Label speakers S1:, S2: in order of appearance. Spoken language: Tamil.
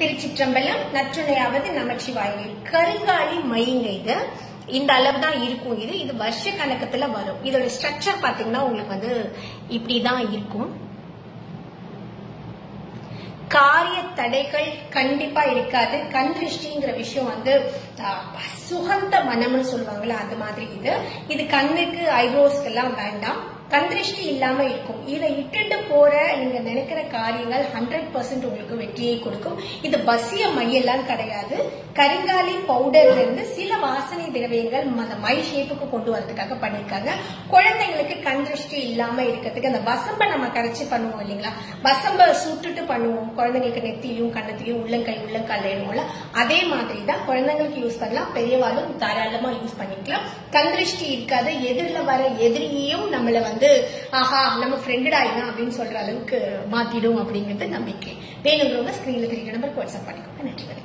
S1: திருச்சிற்றம்பலம் நற்றுணையாவது நமச்சிவாயவே கருங்காலி மைங்க இது இந்த அளவு தான் இருக்கும் இது இது வருஷ கணக்கத்துல வரும் இதோட ஸ்ட்ரக்சர் பாத்தீங்கன்னா உங்களுக்கு வந்து இப்படிதான் இருக்கும் காரிய தடைகள் கண்டிப்பா இருக்காது கண் திருஷ்டிங்கிற விஷயம் வந்து ஆஹ், சுகந்த மனம்னு சொல்லுவாங்கல்ல அந்த மாதிரி இது இது கண்ணுக்கு ஐப்ரோஸ்க்கு எல்லாம் வேண்டாம் கண் திருஷ்டி இல்லாம இருக்கும் இதை இட்டுட்டு போற நீங்க நினைக்கிற காரியங்கள் ஹண்ட்ரட் பர்சன்ட் உங்களுக்கு வெற்றியை கொடுக்கும் இது பசிய மையெல்லாம் கிடையாது கருங்காலி பவுடர்ல இருந்து சில வாசனை திரவியங்கள் அந்த மை ஷேப்புக்கு கொண்டு வரதுக்காக பண்ணிருக்காங்க குழந்தைங்களுக்கு கண் திருஷ்டி இல்லாம இருக்கிறதுக்கு அந்த வசம்ப நம்ம கரைச்சி பண்ணுவோம் இல்லைங்களா வசம்ப சுட்டுட்டு பண்ணுவோம் குழந்தைங்களுக்கு நெத்தியும் கண்ணத்திலையும் உள்ளங்கை உள்ளங்கால் ஏறுவோம்ல அதே மாதிரி தான் குழந்தைங்களுக்கு யூஸ் பண்ணலாம் பெரியவாளும் தாராளமா யூஸ் பண்ணிக்கலாம் கண் திருஷ்டி இருக்காது எதிரில் வர எதிரியையும் நம்மள வந்து ஆஹா நம்ம ஃப்ரெண்டட் ஆயினா அப்படின்னு சொல்ற அளவுக்கு மாத்திடும் அப்படிங்கிறது நம்பிக்கை வேணுங்கிறவங்க ஸ்கிரீன்ல தெரியுற நம்பருக்கு வாட்ஸ்அப் பண்ணிக்கோங்க நன்றி வணக்கம்